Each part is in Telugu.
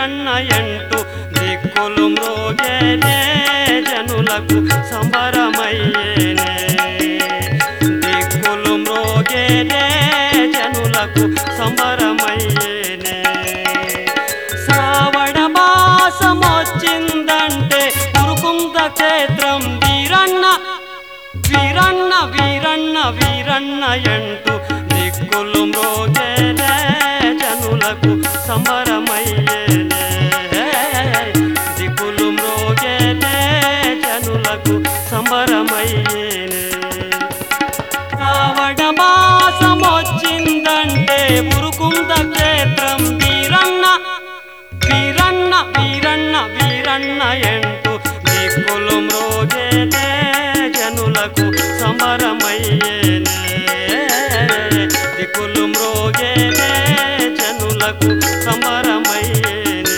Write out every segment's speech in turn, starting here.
వీరన్న ఎంటు దిక్కులు మ్రోగేనే జనులకు సంబరమయ్యేనే దిక్కులు మ్రోగేనే జనులకు సంబరమయ్యేనే శ్రావణ మాసమొచ్చిందంటే ఉరుకుంద క్షేత్రం వీరన్న వీరన్న వీరన్న వీరన్న ఎంటు దిక్కులు మ్రోగేనే జనులకు సంబరమయ్యేనే దిక్కులు మ్రోగేనే జనులకు సంబరమయ్యేనే శ్రావణ మాసమొచ్చిందంటే ఉరుకుంద క్షేత్రం వీరన్న వీరన్న వీరన్న వీరన్న ఎంటు దిక్కులు మ్రోగేనే జనులకు సంబరమయ్యేనే దిక్కులు మ్రోగేనే జనులకు సంబరమయ్యేనే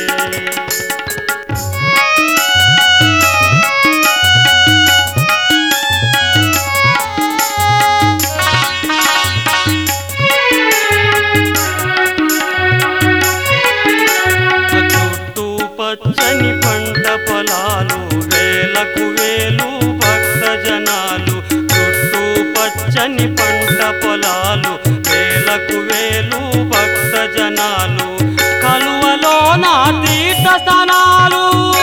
చుట్టూ పచ్చని పంట పొలాలు వేలకు వేలు భక్త జనాలు చుట్టూ పచ్చని పంట పొలాలు వేలకు వేలు భక్త జనాలు కలువలో నా తీర్థ స్థానాలు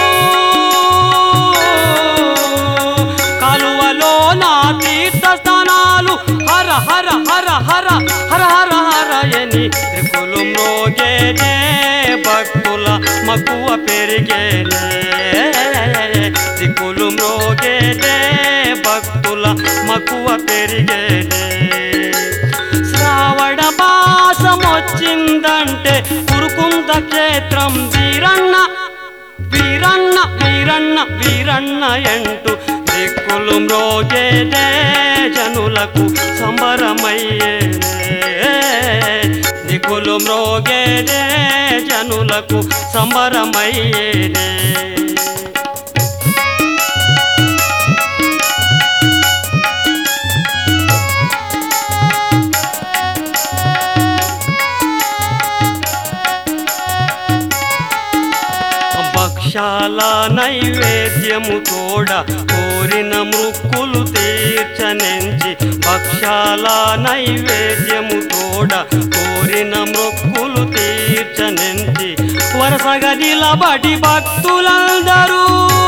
కలువలో నా తీర్థ స్థానాలు హర హర హర హర హర హర హరయని త్రికులు మ్రోగేనే భక్తుల మక్కువ పెరిగేనే దిక్కులు మ్రోగేనే భక్తుల మక్కువ పెరిగేనే శ్రావణ మాసమొచ్చిందంటే ఉరుకుంద క్షేత్రం వీరన్న వీరన్న వీరన్న వీరన్న ఎంటు దిక్కులు మ్రోగేనే జనులకు సంబరమయ్యేనే దిక్కులు మ్రోగేనే జనులకు సంబరమయ్యేనే భక్షాల నైవేద్యము తోడ కోరిన మృక్కులు తీర్చనెంచి భక్షాల నైవేద్యము తోడ కోరిన మృక్కులు తీర్చనెంచి వరసగా నిలబడి భక్తులందరూ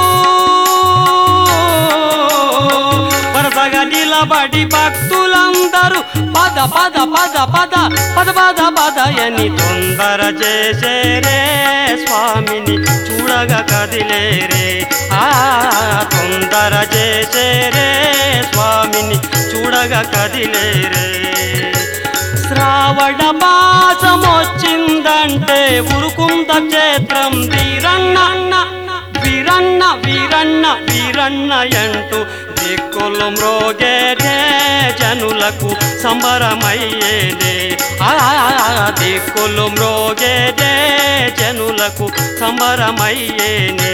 వరసగా నిలబడి భక్తులందరూ పద పద పద పద పద పద పద అని తొందర చేసేరే స్వామిని చూడగా కదిలేరే ఆ తొందర చేసేరే స్వామిని చూడగా కదిలేరే శ్రావణ మాసమొచ్చిందంటే ఉరుకుంద క్షేత్రం వీరన్న వీరన్న వీరన్న వీరన్న ఎంటు దిక్కులు మ్రోగేనే జనులకు సంబరమయ్యేనే ఆ దిక్కులు మ్రోగేనే జనులకు సంబరమయ్యేనే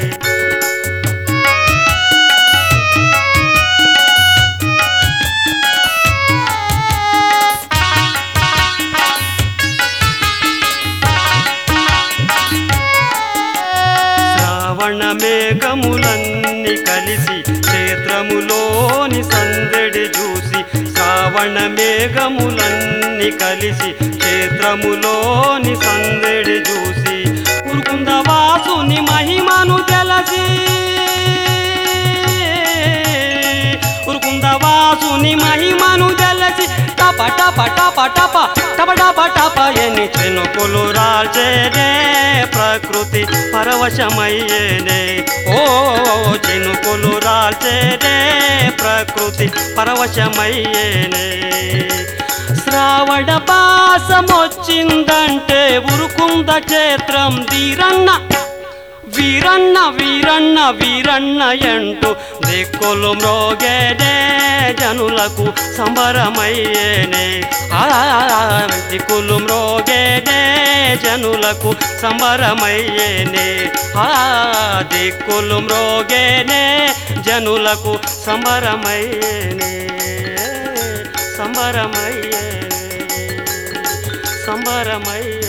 శ్రావణ మేఘములన్నీ కలిసి క్షేత్రములోని సందడి చూసి శ్రావణ మేఘములన్నీ కలిసి క్షేత్రములోని సందడి చూసి ఉరుకుంద వాసుని మహిమను తెలసి ఉరుకుంద వాసుని మహిమను తెలసి టప టప టప టప టప టప టప ఎని చినుకులు రాల్చేనే ప్రకృతి పరవశమయ్యేనే ఓ చినుకులు రాల్చేనే ప్రకృతి పరవశమయ్యేనే శ్రావణ పాసమొచ్చిందంటే ఉరుకుంద క్షేత్రం వీరన్న వీరన్న వీరన్న వీరన్న ఎంటు దిక్కులు మ్రోగేనే జనులకు సంబరమయ్యేనే ఆ దిక్కులు మ్రోగేనే జనులకు సంబరమయ్యేనే ఆ దిక్కులు మ్రోగేనే జనులకు సంబరమయ్యేనే సంబరమయ్యేనే సంబరమయ్యేనే